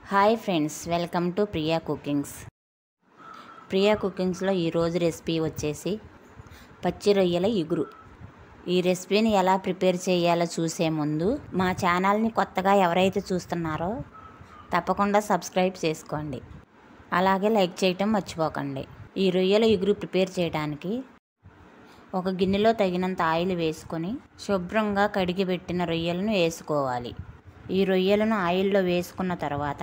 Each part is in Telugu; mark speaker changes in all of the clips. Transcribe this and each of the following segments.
Speaker 1: hi friends welcome to Priya cookings Priya కుకింగ్స్లో ఈరోజు రెసిపీ వచ్చేసి పచ్చి రొయ్యల ఇగురు ఈ రెసిపీని ఎలా ప్రిపేర్ చేయాలో చూసే ముందు మా ఛానల్ని కొత్తగా ఎవరైతే చూస్తున్నారో తప్పకుండా సబ్స్క్రైబ్ చేసుకోండి అలాగే లైక్ చేయటం మర్చిపోకండి ఈ రొయ్యల ఇగురు ప్రిపేర్ చేయడానికి ఒక గిన్నెలో తగినంత ఆయిల్ వేసుకొని శుభ్రంగా కడిగి పెట్టిన రొయ్యలను వేసుకోవాలి ఈ రొయ్యలను ఆయిల్లో వేసుకున్న తర్వాత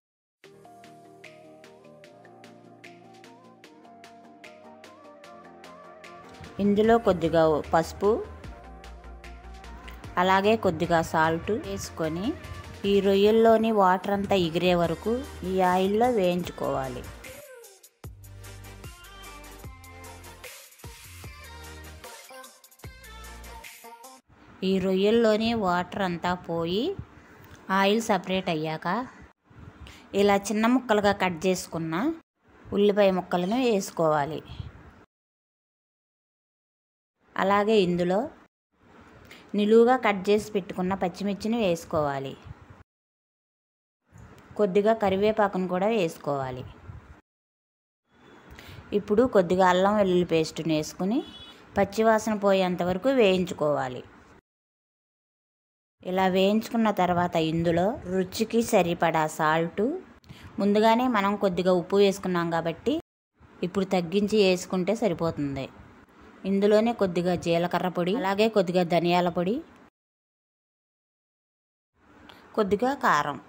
Speaker 1: ఇందులో కొద్దిగా పసుపు అలాగే కొద్దిగా సాల్ట్ వేసుకొని ఈ రొయ్యల్లోని వాటర్ అంతా ఎగిరే వరకు ఈ ఆయిల్లో వేయించుకోవాలి ఈ రొయ్యల్లోని వాటర్ అంతా పోయి ఆయిల్ సపరేట్ అయ్యాక ఇలా చిన్న ముక్కలుగా కట్ చేసుకున్న ఉల్లిపాయ ముక్కలను వేసుకోవాలి అలాగే ఇందులో నిలువుగా కట్ చేసి పెట్టుకున్న పచ్చిమిర్చిని వేసుకోవాలి కొద్దిగా కరివేపాకును కూడా వేసుకోవాలి ఇప్పుడు కొద్దిగా అల్లం వెల్లుల్లి పేస్ట్ని వేసుకుని పచ్చివాసన పోయేంత వరకు వేయించుకోవాలి ఇలా వేయించుకున్న తర్వాత ఇందులో రుచికి సరిపడా సాల్టు ముందుగానే మనం కొద్దిగా ఉప్పు వేసుకున్నాం కాబట్టి ఇప్పుడు తగ్గించి వేసుకుంటే సరిపోతుంది ఇందులోనే కొద్దిగా జీలకర్ర పొడి అలాగే కొద్దిగా ధనియాల పొడి కొద్దిగా కారం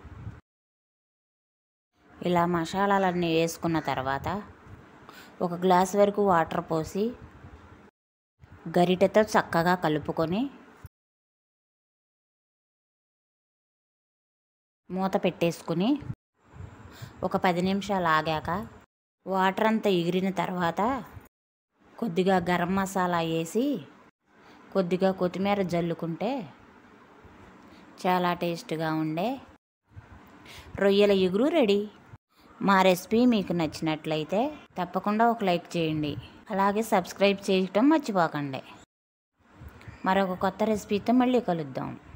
Speaker 1: ఇలా మసాలాలన్నీ వేసుకున్న తర్వాత ఒక గ్లాస్ వరకు వాటర్ పోసి గరిటెతో చక్కగా కలుపుకొని మూత పెట్టేసుకుని ఒక పది నిమిషాలు ఆగాక వాటర్ అంతా ఎగిరిన తర్వాత కొద్దిగా గరం మసాలా వేసి కొద్దిగా కొత్తిమీర జల్లుకుంటే చాలా టేస్ట్గా ఉండే రొయ్యల ఎగురు రెడీ మా రెసిపీ మీకు నచ్చినట్లయితే తప్పకుండా ఒక లైక్ చేయండి అలాగే సబ్స్క్రైబ్ చేయటం మర్చిపోకండి మరొక కొత్త రెసిపీతో మళ్ళీ కలుద్దాం